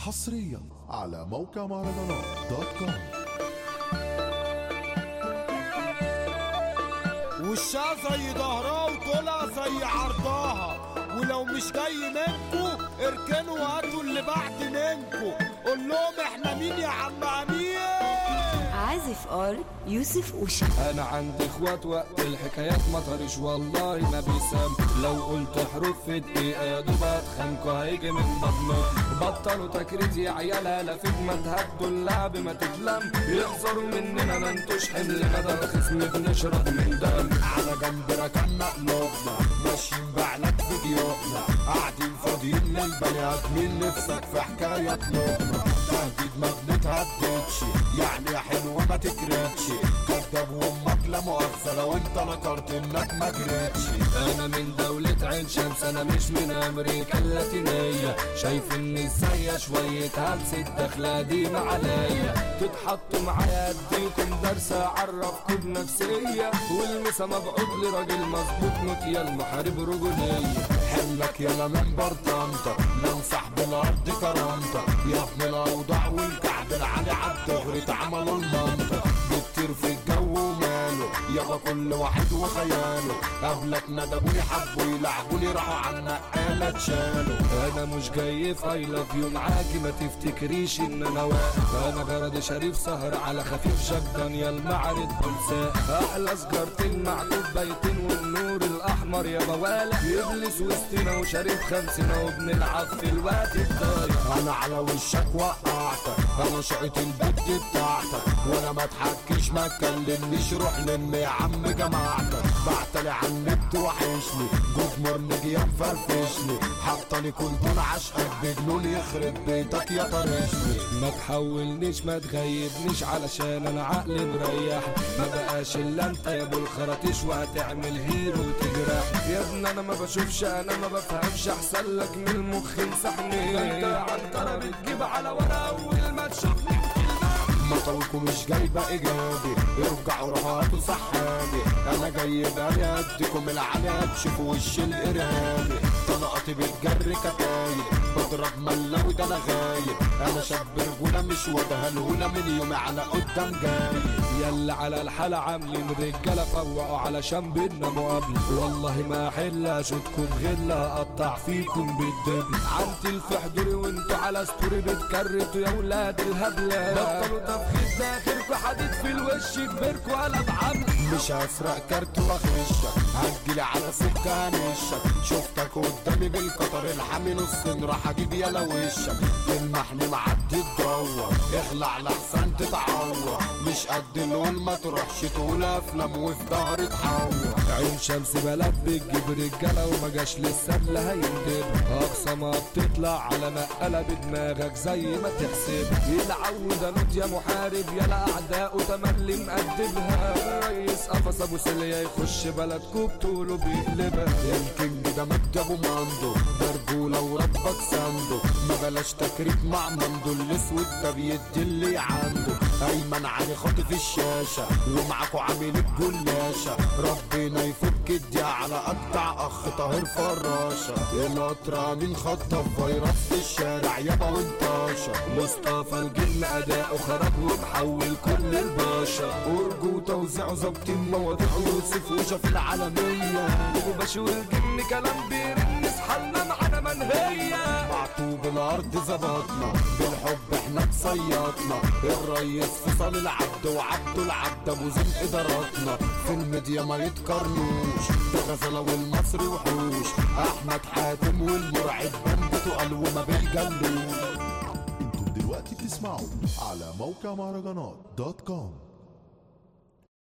حصريا على موقع مهرجانات دوت كوم وشها زي ظهرها وطولها زي عرضها ولو مش جاي منكو اركنوا هاتوا اللي بعد منكو قول لهم احنا مين يا عم امين عازف ار يوسف اوشا انا عندي اخوات وقت الحكايات ما طرش والله ما بيسام لو قلت حروف في دقيقة يا دوب هتخنكوا هيجي من بطنه بطلوا تكريت يا عيال لافت ما تهدوا اللعب ما تتلم يخسروا مننا ما انتوش حمل مدى الخصم بنشرب من دم على جنب ركنا قلوبنا ماشيين بعلك فيديوهنا قاعدين فاضيين للبني ادمين نفسك في حكايه قلوبنا تهديد ما بنتهددش يعني يا حلوه ما تكرهش كداب وامك لا مؤاخذه لو انت نكرت انك ما جريتش انا من دولة عين شمس انا مش من امريكا اللاتينية شايف اني ازاي شوية هلسة داخلة قديمة عليا تتحطوا معايا اديكم درس اعرفكم بنفسية والمسا مبعوث لراجل مظبوط موت يا المحارب رجولية حملك يلا من برطانتك من صاحب الارض كرامتك يا ابن الاوضاع والكعب العالي عالدغري اتعملوا المنطق بتطير في الجو وماله يابا كل واحد وخياله اهلك ندبوني حبوا يلعبوني راحوا على النقاله اتشالوا انا مش جاي في اي لاف يو معاكي ما تفتكريش ان انا واقف انا غرضي شريف سهر على خفيف شجن يا المعرض بنساه احلى سجارتين مع كوبايتين والنور الاحمر يا بوالع يبلس وسطنا وشريف خمسنا وبنلعب في الوقت الضايع انا على وشك وقعتك انا شقيت البت بتاعتك وانا ما تحكيش ما تكلمنيش روح لم يا عم جماعتك بعتلي عن النت وحشني جمهور نجي مفرفشني حطني كنت انا عشقك بجنون يخرب بيتك يا طرشني ما تحولنيش ما تغيبنيش علشان انا عقلي مريح ما بقاش الا انت يا ابو الخراطيش وهتعمل هيرو وتجرح يا ابني انا ما بشوفش انا ما بفهمش احسن لك من المخ مسحني ده انت عنترة بتجيب على ورا اول ما تشوفني مطلكوا مش جايبة ايجابي ارجعوا روحوا هاتوا صحابي انا جاي بالي اديكم العلاب شوفوا وش الارهابي طلقتي بتجري كتايب بضرب ملاوي ده انا غايب انا شاب رجولة مش وده هلهولة من يومي على قدام جاي يلا على الحالة عاملين رجالة فوقوا علشان بينا مقابلة والله ما حل اشوتكم غلة اقطع فيكم بالدم عنتي في حضوري وانتوا على ستوري بتكرتوا يا ولاد الهبلة بطلوا تفخيد داخلكوا حديد في الوش كبركوا قلب عامل مش هسرق كارت واغشك هتجيلي على سكة هنشك شفتك قدامي بالقطر الحامي نص راح اجيب يلا وشك تلمحني معدي تدور اخلع لحسن تتعور مش قد اللون ما تروحش تقول افلام وفي ظهري تحور عين شمس بلد بتجيب رجالة وما جاش لسه اللي هيندب اقصى ما بتطلع على نقلة بدماغك زي ما تحسب يلعود انوت يا محارب يلا اعداء تملي مقدمها رئيس قفص ابو سلية يخش بلدكو بطوله بيقلبها الكينج ده مجد ابو ماندو ده رجولة وربك ساندو ما بلاش تكريت مع ماندو الاسود ده بيدي اللي عنده ايمن علي خاطف الشاشة ومعاكو عامل الجلاشة ربنا يفك الدي على اقطع اخ طاهر فراشة القطرة من خطف فيروس في الشارع يابا وانتاشا مصطفى الجن اداؤه خرج ومحول كل البشر ارجو توزيعه ظابطين مواضيع يوسف وشا في العالمية وبشوي الجن كلام بيرنس حالنا معانا منهية معطوب الارض ظبطنا بالحب احنا تصيطنا الريس فصل العبد وعبده العبد ابو زين اداراتنا في الميديا ما يتقارنوش ده غزله والمصري وحوش احمد حاتم والمرعب بندته قال وما بيجلوش انتم دلوقتي بتسمعوا على موقع مهرجانات دوت كوم